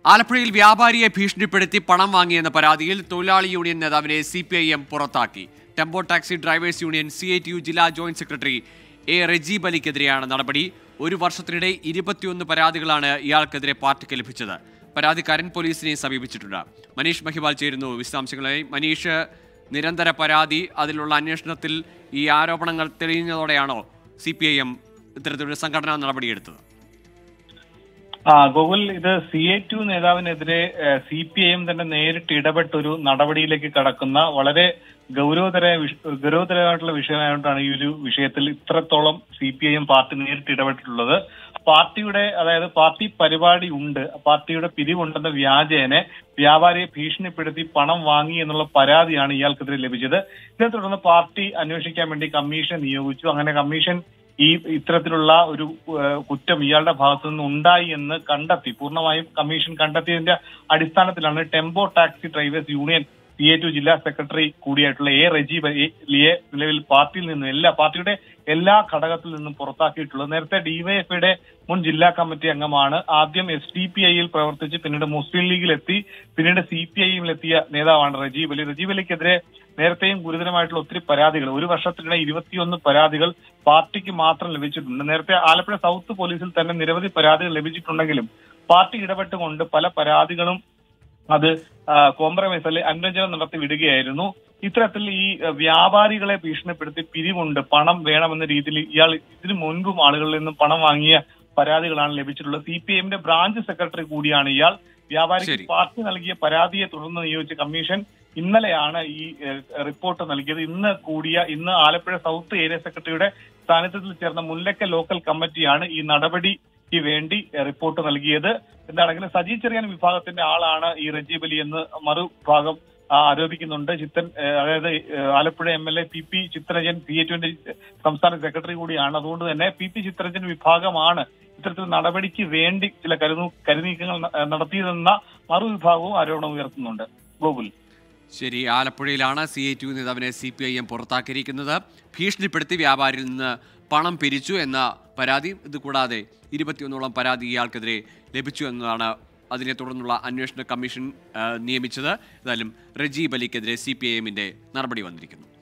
ആലപ്പുഴയിൽ വ്യാപാരിയെ ഭീഷണിപ്പെടുത്തി പണം വാങ്ങിയെന്ന പരാതിയിൽ തൊഴിലാളി യൂണിയൻ നേതാവിനെ സി പി ഐ എം പുറത്താക്കി tempo taxi drivers union C I T U ജില്ലാ ജോയിന്റ് സെക്രട്ടറി എ റജീബ് അലിക്കെതിരെയാണ് നടപടി ഒരു വർഷത്തിനിടെ ഇരുപത്തിയൊന്ന് പരാതികളാണ് ഇയാൾക്കെതിരെ പാർട്ടിക്ക് ലഭിച്ചത് പരാതിക്കാരൻ പോലീസിനെ സമീപിച്ചിട്ടുണ്ട് മനീഷ് മഹിവാൽ ചേരുന്നു വിശദാംശങ്ങളായി മനീഷ് നിരന്തര പരാതി അതിലുള്ള അന്വേഷണത്തിൽ ഈ ആരോപണങ്ങൾ തെളിയുന്നതോടെയാണോ സി പി ഐ എം ഇത്തരത്തിലൊരു സംഘടനാ നടപടിയെടുത്തത് ആ ഗോകുൽ ഇത് സി എ ടു നേതാവിനെതിരെ സി പി ഐ എം തന്നെ നേരിട്ട് ഇടപെട്ടൊരു നടപടിയിലേക്ക് കടക്കുന്ന വളരെ ഗൗരവതര വിഷ- ഗൗരവതരമായിട്ടുള്ള വിഷയമായിട്ടാണ് ഈ ഒരു വിഷയത്തിൽ ഇത്രത്തോളം C P I M party നേരിട്ട് ഇടപെട്ടിട്ടുള്ളത് പാർട്ടിയുടെ അതായത് പാർട്ടി പരിപാടി ഉണ്ട് പാർട്ടിയുടെ പിരിവുണ്ടെന്ന വ്യാജേനെ വ്യാപാരിയെ ഭീഷണിപ്പെടുത്തി പണം വാങ്ങി എന്നുള്ള പരാതിയാണ് ഇയാൾക്കെതിരെ ലഭിച്ചത് ഇതേ തുടർന്ന് പാർട്ടി അന്വേഷിക്കാൻ വേണ്ടി കമ്മീഷൻ നിയോഗിച്ചു അങ്ങനെ കമ്മീഷൻ ഈ ഇത്തരത്തിലുള്ള ഒരു ഏഹ്, കുറ്റം ഇയാളുടെ ഭാഗത്തു നിന്ന് ഉണ്ടായി എന്ന് കണ്ടെത്തി പൂർണ്ണമായും കമ്മീഷൻ കണ്ടെത്തിയതിന്റെ അടിസ്ഥാനത്തിലാണ് tempo taxi drivers union C I T U ജില്ലാ സെക്രട്ടറി കൂടിയായിട്ടുള്ള എ റജീബ് അലിയെ നിലവിൽ പാർട്ടിയിൽ നിന്നും എല്ലാ പാർട്ടിയുടെ എല്ലാ ഘടകത്തിൽ നിന്നും പുറത്താക്കിയിട്ടുള്ളത് നേരത്തെ ഡിവൈഎഫ്ഐയുടെ മുൻ ജില്ലാ കമ്മിറ്റി അംഗമാണ് ആദ്യം എസ് ഡി പി ഐയിൽ പ്രവർത്തിച്ച് പിന്നീട് മുസ്ലിം ലീഗിലെത്തി പിന്നീട് സി പി ഐയിലെത്തിയ നേതാവാണ് റജീബ് അലി റജീബ് അലിക്കെതിരെ നേരത്തെയും ഗുരുതരമായിട്ടുള്ള ഒത്തിരി പരാതികൾ ഒരു വർഷത്തിനിടെ ഇരുപത്തിയൊന്ന് പരാതികൾ പാർട്ടിക്ക് മാത്രം ലഭിച്ചിട്ടുണ്ട് നേരത്തെ ആലപ്പുഴ സൗത്ത് പോലീസിൽ തന്നെ നിരവധി പരാതികൾ ലഭിച്ചിട്ടുണ്ടെങ്കിലും പാർട്ടി ഇടപെട്ടുകൊണ്ട് പല പരാതികളും അത് ആ, കോംപ്രമൈസ് അല്ലെ അനുരഞ്ജനം നടത്തി വിടുകയായിരുന്നു ഇത്തരത്തിൽ ഈ ആ, വ്യാപാരികളെ ഭീഷണിപ്പെടുത്തി പിരിവുണ്ട് പണം വേണമെന്ന രീതിയിൽ ഇയാൾ ഇതിനു മുൻപും ആളുകളിൽ നിന്നും പണം വാങ്ങിയ പരാതികളാണ് ലഭിച്ചിട്ടുള്ളത് സി പി എമ്മിന്റെ ബ്രാഞ്ച് സെക്രട്ടറി കൂടിയാണ് ഇയാൾ വ്യാപാരിക്ക് ശരി. പാർട്ടി നൽകിയ പരാതിയെ തുടർന്ന് നിയോഗിച്ച കമ്മീഷൻ ഇന്നലെയാണ് ഈ ഏഹ്, റിപ്പോർട്ട് നൽകിയത് ഇന്ന് കൂടിയ ഇന്ന് ആലപ്പുഴ സൗത്ത് ഏരിയ സെക്രട്ടറിയുടെ സാന്നിധ്യത്തിൽ ചേർന്ന മുല്ലക്ക ലോക്കൽ കമ്മിറ്റിയാണ് ഈ നടപടിക്ക് വേണ്ടി ഏഹ്, റിപ്പോർട്ട് നൽകിയത് എന്താണെങ്കിലും സജി ചെറിയാൻ വിഭാഗത്തിന്റെ ആളാണ് ഈ റജീബ് അലി എന്ന് മറുഭാഗം ആ, ആരോപിക്കുന്നുണ്ട് ചിത്തൻ ഏഹ്, അതായത് ഏഹ്, Alappuzha M L A P P Chitharanjan P A ടുവിന്റെ സംസ്ഥാന സെക്രട്ടറി കൂടിയാണ് അതുകൊണ്ട് തന്നെ പി പി ചിത്രരഞ്ജൻ വിഭാഗമാണ് ഇത്തരത്തിൽ നടപടിക്ക് വേണ്ടി ചില കരുനൂ കരുനീക്കങ്ങൾ ന- നടത്തിയതെന്ന മറുവിഭാഗവും ആരോപണം ഉയർത്തുന്നുണ്ട് ഗോകുൽ ശരി ആലപ്പുഴയിലാണ് സി ഐ ടി യു നേതാവിനെ സി പി ഐ എം പുറത്താക്കിയിരിക്കുന്നത് ഭീഷണിപ്പെടുത്തി വ്യാപാരിയിൽ നിന്ന് പണം പിരിച്ചു എന്ന പരാതി ഇത് കൂടാതെ ഇരുപത്തിയൊന്നോളം പരാതി ഇയാൾക്കെതിരെ ലഭിച്ചു എന്നതാണ് അതിനെ തുടർന്നുള്ള അന്വേഷണ കമ്മീഷൻ ആ, നിയമിച്ചത് ഏതായാലും റജീബ് അലിക്കെതിരെ സി പി ഐ എമ്മിൻ്റെ നടപടി വന്നിരിക്കുന്നു